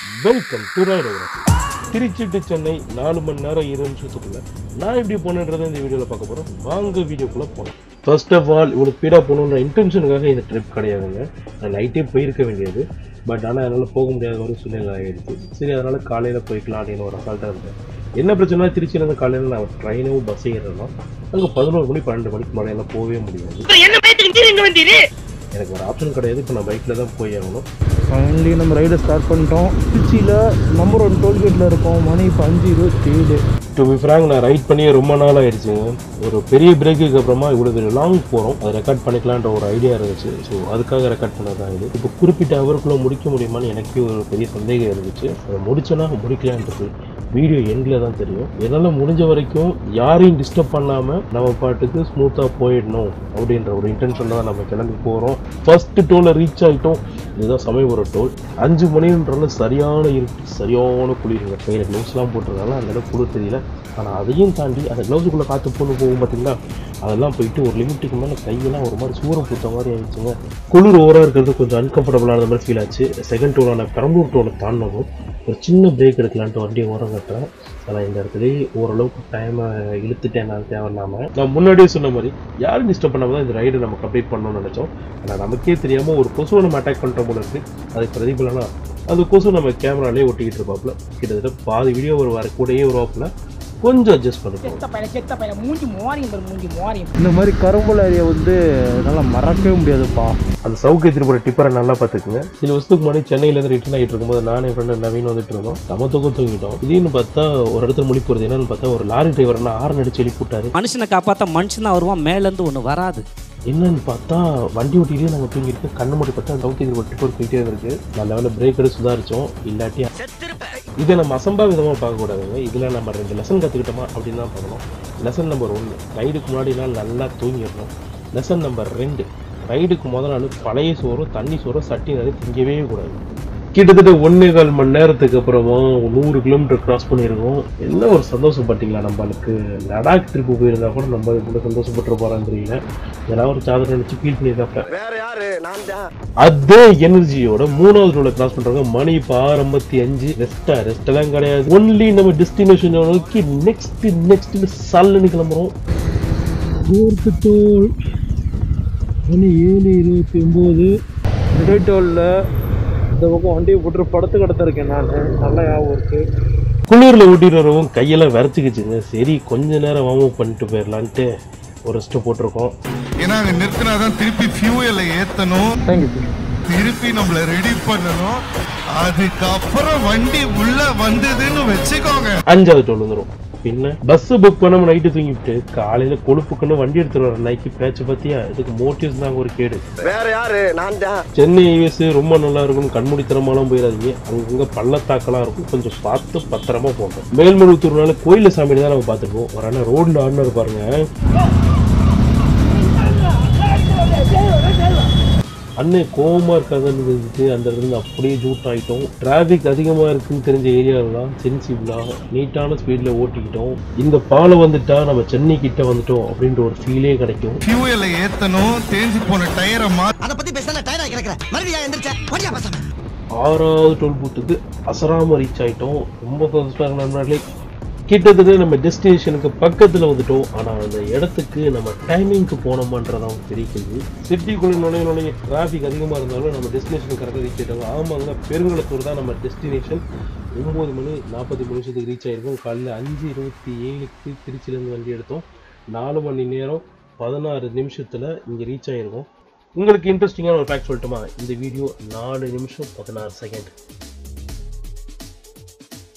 welcome to ridography Trichy to Chennai நாலு மணி நேரம் இருபது நிமிஷத்துக்குள்ள நான் எப்படி போனேன்றதை இந்த வீடியோவில் பார்க்க போகிறோம் வாங்க வீடியோக்குள்ளே போகலாம் ஃபர்ஸ்ட் ஆஃப் ஆல் இவ்வளோ ஸ்பீடாக போகணுன்ற இன்டென்ஷனுக்காக இந்த ட்ரிப் கிடையாதுங்க நான் நைட்டே போயிருக்க வேண்டியது பட் ஆனால் என்னால் போக முடியாத ஒரு சூழ்நிலை ஆகிடுச்சு சரி அதனால் காலையில் போய்க்கலாம் அப்படின்னு ஒரு அசால்ட்டாக இருந்தேன் என்ன பிரச்சனை திருச்சியிலேருந்து காலையில் நான் ட்ரெயினோ பஸ் ஏறணும் அங்கே பதினோரு மணி பன்னெண்டு மணிக்கு மேலே போகவே முடியாது என்ன பயத்துக்கு நீங்க வந்தீரு எனக்கு ஒரு ஆப்ஷன் கிடையாது இப்போ நான் பைக்கில் தான் போய் ஆகணும் ஃபைனலி நம்ம ரைடை ஸ்டார்ட் பண்ணிட்டோம் திருச்சியில் நம்பர் ஒன் டோல்கேட்டில் இருக்கோம் மணி இப்போ அஞ்சு இருபத்தி ஏழு டு பி ஃப்ராங்க் நான் ரைட் பண்ணி ரொம்ப நாள் ஆயிடுச்சுங்க ஒரு பெரிய பிரேக்குக்கு அப்புறமா இவ்வளோ லாங் போகிறோம் அதை ரெக்கார்ட் பண்ணிக்கலான்ற ஒரு ஐடியா இருந்துச்சு ஸோ அதுக்காக ரெக்கார்ட் பண்ணது தான் இது இப்போ குறிப்பிட்ட அவருக்குள்ளே முடிக்க முடியுமான்னு எனக்கே ஒரு பெரிய சந்தேகம் இருந்துச்சு அதை முடிச்சேன்னா முடிக்கலான்றது வீடியோ எண்டில் தான் தெரியும் என்னால் முடிஞ்ச வரைக்கும் யாரையும் டிஸ்டர்ப் பண்ணாமல் நம்ம பாட்டுக்கு ஸ்மூத்தாக போயிடணும் அப்படின்ற ஒரு இன்டென்ஷனில் தான் நம்ம கிளம்பி போகிறோம் ஃபர்ஸ்ட் டோலை ரீச் ஆகிட்டோம் இதுதான் சமயபுர டோல் அஞ்சு மணின்றால சரியான இருட்டு சரியான குளிருங்க கையில் க்ளவுஸ்லாம் போட்டிருந்தாலும் அந்த அளவுக்கு குளிர் தெரியல ஆனால் அதையும் தாண்டி அந்த க்ளவுஸுக்குள்ளே காற்று போட்டு போகும் பார்த்தீங்களா அதெல்லாம் போயிட்டு ஒரு லிமிட்டுக்கு மேலே கையெல்லாம் ஒரு மாதிரி சூரம் பூத்த மாதிரி ஆயிடுச்சுங்க குளிர் ஓவராக இருக்கிறது கொஞ்சம் அன்கம்ஃபர்டபுளான மாதிரி ஃபீல் ஆச்சு செகண்ட் டோலான பெரம்பலூர் டோலை தாண்டணும் ஒரு சின்ன பிரேக் எடுக்கலான்ட்டு வண்டியை ஓரம் கட்டுறேன் ஆனால் இந்த இடத்துலயே ஓரளவுக்கு டைமை இழுத்துட்டேன் நான் தேவையில்லாமல் நான் முன்னாடியே சொன்ன மாதிரி யாரும் டிஸ்டர்ப் பண்ணாமல் தான் இந்த ரைடை நம்ம கம்ப்ளீட் பண்ணணும்னு நினச்சோம் ஆனால் நமக்கே தெரியாமல் ஒரு கொசுவை நம்ம அட்டாக் பண்ணுற போல இருக்கு அதுக்கு பிரதிபலனா அந்த கொசு நம்ம கேமராலே ஒட்டிக்கிட்டு இருப்பாப்புல கிட்டத்தட்ட பாதி வீடியோ ஒரு வர கூடயே வருவாப்புல கொஞ்சம் அட்ஜஸ்ட் பண்ணிப்போம் செத்த பையல செத்த பையல மூஞ்சி மோரியம் பாரு மூஞ்சி மோரியம் இந்த மாதிரி கரும்புல ஏரியா வந்து என்னால் மறக்கவே முடியாதுப்பா அந்த சவுக்கத்தில் போகிற டிப்பரை நல்லா பார்த்துக்குங்க சில வருஷத்துக்கு முன்னாடி சென்னையிலேருந்து ரிட்டர்ன் ஆகிட்டு இருக்கும்போது நானே என் ஃப்ரெண்டு நவீன் வந்துட்டு இருந்தோம் நம்ம தூக்கம் தூங்கிட்டோம் திடீர்னு பார்த்தா ஒரு இடத்துல முடி போகிறது என்னன்னு பார்த்தா ஒரு லாரி டிரைவர் என்ன ஆறு அடிச்சு எழுப்பி விட்டாரு மனுஷனை காப்பாத்தா மனுஷன் தான் வருவான் மேலேருந்து ஒன்று வராது என்னன்னு பார்த்தா வண்டி ஓட்டிகிட்டே நாங்கள் தூங்கியிருக்கோம் கண்ணு மூடி பார்த்தா சவுக்கத்தில் ஒரு டிப்பர் போயிட்டே இருக்கு நல்ல வேலை பிரேக் எடுத்து சுதாரிச்சோம் இல்லாட்டி இதை நம்ம அசம்பாவிதமாக பார்க்கக்கூடாதுங்க இதில் நம்ம ரெண்டு லெசன் கற்றுக்கிட்டோமா அப்படின்னு தான் பார்க்கணும் லெசன் நம்பர் ஒன்று ரைடுக்கு முன்னாடி நாள் நல்லா தூங்கிடணும் லெசன் நம்பர் ரெண்டு ரைடுக்கு முதல் நாள் பழைய சோறும் தண்ணி சோறும் சட்டி நிறைய திங்கவே கூடாது கிட்டத்தட்ட ஒன்னே கால் மணி நேரத்துக்கு அப்புறமா நூறு கிலோமீட்டர் கிராஸ் பண்ணியிருக்கோம் என்ன ஒரு சந்தோஷம் பார்த்தீங்களா நம்மளுக்கு லடாக் ட்ரிப்பு போயிருந்தா கூட நம்ம இவ்வளோ சந்தோஷப்பட்டு போகிறான்னு தெரியல ஏன்னா ஒரு சாதனை நினச்சி ஃபீல் பண்ணியிருக்காப்ப வேற யாரு நான் தான் அதே எனர்ஜியோட மூணாவது ரோல கிராஸ் பண்றாங்க மணி இப்போ ஆறு ஐம்பத்தி அஞ்சு ரெஸ்டா ரெஸ்ட் எல்லாம் கிடையாது ஒன்லி நம்ம டெஸ்டினேஷன் நோக்கி நெக்ஸ்ட் நெக்ஸ்ட் சல்லுன்னு கிளம்புறோம் ஃபோர்த்து டோல் மணி ஏழு இருபத்தி ஒம்பது டோலில் இந்த பக்கம் வண்டியை போட்டு படத்து கடத்த இருக்கேன் நான் நல்லா ஞாபகம் இருக்கு குளிரில் ஓட்டிட்டு வரவும் கையெல்லாம் விரைச்சிக்கிச்சுங்க சரி கொஞ்ச நேரம் வார்ம் அப் பண்ணிட்டு போயிடலான்ட்டு ஒரு ரெஸ்ட்டு போட்டிருக்கோம் ஏன்னா அங்க நிறுத்தினாதான் திருப்பி ஃபியூயலை ஏத்தணும் தேங்க்யூ திருப்பி நம்மள ரெடி பண்ணணும் அதுக்கப்புறம் வண்டி உள்ள வந்ததுன்னு வச்சுக்கோங்க அஞ்சாவது டோல் வந்துடும் பின்ன பஸ் புக் பண்ணாம நைட்டு தூங்கிவிட்டு காலையில கொழுப்புக்குன்னு வண்டி எடுத்துட்டு வர நைக்கி பேச்சு பார்த்தியா இதுக்கு மோட்டிவ்ஸ் தாங்க ஒரு கேடு வேற யாரு நான் தான் சென்னை ஐஎஸ் ரொம்ப நல்லா இருக்கும் கண்மூடித்தனமாலாம் போயிடாதீங்க அங்கங்க பள்ளத்தாக்கெல்லாம் இருக்கும் கொஞ்சம் பார்த்து பத்திரமா போங்க மேல்மருவத்தூர்னால கோயில சாமி தான் நம்ம பார்த்துருப்போம் ஒரு அண்ணன் ரோட்ல ஆடினார் பாருங்க அண்ணன் கோவமா இருக்காங்கன்னு தெரிஞ்சுட்டு அந்த இடத்துல இருந்து அப்படியே ஜூட் ஆகிட்டோம் டிராஃபிக் அதிகமாக இருக்குன்னு தெரிஞ்ச ஏரியாவெல்லாம் சென்சிபிளாக நீட்டான ஸ்பீடில் ஓட்டிக்கிட்டோம் இந்த பாலம் வந்துட்டா நம்ம சென்னை கிட்ட வந்துட்டோம் அப்படின்ற ஒரு ஃபீலே கிடைக்கும் ஃபியூயலை ஏத்தணும் தேஞ்சு போன டயரை மா அத பத்தி பேசல டயர்டா கிடக்குற மறுபடியும் எந்திரிச்ச வண்டியா பேசாம ஆறாவது டோல் பூத்துக்கு அசராம ரீச் ஆயிட்டோம் ரொம்ப சந்தோஷமாக நண்பர்களே கிட்டத்தட்ட நம்ம டெஸ்டினேஷனுக்கு பக்கத்தில் வந்துட்டோம் ஆனால் அந்த இடத்துக்கு நம்ம டைமிங்க்கு போனோமான்றதான் பெரிய கேள்வி சிட்டிக்குள்ளே நுழைய நுழைய டிராஃபிக் அதிகமாக இருந்தாலும் நம்ம டெஸ்டினேஷன் கரெக்டாக ரீச் ஆகிட்டோம் ஆமாங்க பெருங்குளத்தூர் தான் நம்ம டெஸ்டினேஷன் ஒம்பது மணி நாற்பத்தி மூணு நிமிஷத்துக்கு ரீச் ஆயிருக்கோம் காலையில் அஞ்சு இருபத்தி ஏழுக்கு திருச்சியிலேருந்து வண்டி எடுத்தோம் நாலு மணி நேரம் பதினாறு நிமிஷத்தில் இங்கே ரீச் ஆயிருக்கோம் உங்களுக்கு இன்ட்ரெஸ்டிங்கான ஒரு ஃபேக்ட் சொல்லட்டுமா இந்த வீடியோ நாலு நிமிஷம் பதினாறு செகண்ட்